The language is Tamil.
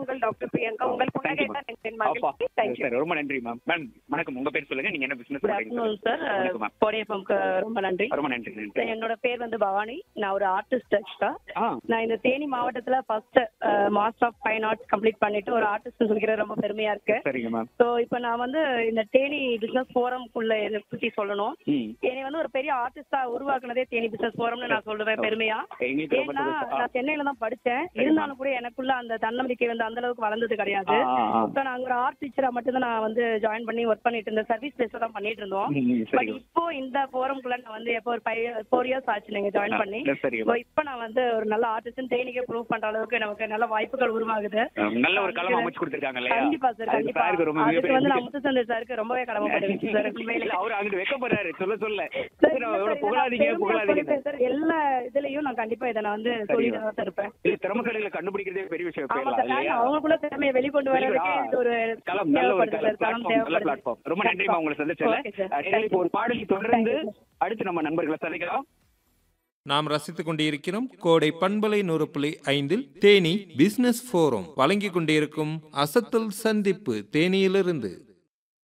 உங்கள் டாக்டர் பிரியங்கா உங்கள் புன்னகை Thank you, தான் என் அப்பா மகிழ்ச்சி தேங்க்யூ சரி ரொம்ப நன்றி மேம் மேம் வணக்கம் உங்க பேர் சொல்லுங்க நீங்க என்ன பிசினஸ் குட் பண்றீங்க ஆஃப்டர்நூன் சார் வணக்கம் மேம் கோடையப்பம்க்கு ரொம்ப நன்றி ரொம்ப நன்றி நன்றி என்னோட பேர் வந்து பவானி நான் ஒரு ஆர்டிஸ்ட் ஆக்சுவலா ஆ நான் இந்த தேனி மாவட்டத்துல first master of fine arts complete பண்ணிட்டு ஒரு ஆர்டிஸ்ட் சொல்லிக்கிறது ரொம்ப பெருமையா இருக்கு சரிங்க மேம் ஸோ இப்போ நான் வந்து இந்த தேனி பிசினஸ் ஃபோரம்குள்ள இதை பத்தி சொல்லணும் ம் என்னை வந்து ஒரு பெரிய ஆர்டிஸ்டா உருவாக்குனதே தேனி பிசினஸ் ஃபோரம்னு நான் சொல்லுவேன் பெருமையா எங்களுக்கு ரொம்ப ஏன்னா சந்தோஷம். ஆ. நான் சென்னையில தான் படிச்சேன் இருந்தாலும் கூட எனக்குள்ள அந்த தன்னம்பிக்கை வந்து அந்த அளவுக்கு வளர்ந்தது கிடையாது ஆ, ஆ, ஆ. ஸோ நாங்க ஒரு ஆர்ட் டீச்சரா மட்டும் தான் நான் வந்து ஜாயின் பண்ணி ஒர்க் பண்ணிட்டு இருந்தேன் சர்வீஸ் பேஸ்ல தான் பண்ணிட்டு இருந்தோம் ம், ம், பட் சரிங்க இப்போ இந்த ஃபோரம்குள்ள நான் வந்து எப்போ ஒரு ஃபைவ் ஃபோர் இயர்ஸ் ஆச்சு நீங்க ஜாயின் பண்ணி ஆ, சரிங்க ஸோ இப்போ நான் வந்து ஒரு நல்ல ஆர்டிஸ்ட் தேனிக்கே ப்ரூவ் பண்ற அளவுக்கு நமக்கு நல்ல வாய்ப்புகள் உருவாகுது ஆ, நல்ல ஒரு களம் அமைச்சு கொடுத்துருக்காங்க இல்லையா கண்டிப்பா சார் அதுக்கு கண்டிப்பா சாருக்கு ரொம்ப அதுக்கு வந்து நான் மிகப்பெரிய முத்துச்சந்திர சாருக்கு ரொம்பவே கடமைப்பட்டிருக்கேன் சார் இல்ல, அவரு அங்கிட்டு வெக்கப்படுறாரு சொல்ல சொல்ல சார், சரி, இல்ல அவரோட சார், புகழாதீங்க நான் பெருமையா புகழாதீங்க சொல்லிட்டேன் சார். எல்லா இதுலயும் நான் கண்டிப்பா இதை நான் வந்து சொல்லிட்டு தான் இருப்பேன் இது திறமக்கடைகளை கண்டுபிடிக்கிறதே பெரிய விஷயம் ஆமா போயிடலாம் சார் இல்லையா நான் அவங்களுக்குள்ள திறமையை வெளிக்கொண்டு வரதுக்கு இது ஒரு களம் நல்ல ஒரு தேவைப்படுது சார் களம் பிளாட்ஃபார்ம் நல்ல தேவைப்படுது பிளாட்ஃபார்ம் ரொம்ப நன்றிமா உங்களை சந்திச்சல Okay, sir. இப்போ ஒரு பாடலை தொடர்ந்து அடுத்து நம்ம நண்பர்களை சந்திக்கலாம் நாம் ரசித்துக் கொண்டிருக்கிறோம் கோடை பண்பலை நூறு புள்ளி ஐந்தில் தேனி பிசினஸ் ஃபோரம் வழங்கிக் கொண்டிருக்கும் அசத்தல் சந்திப்பு தேனியிலிருந்து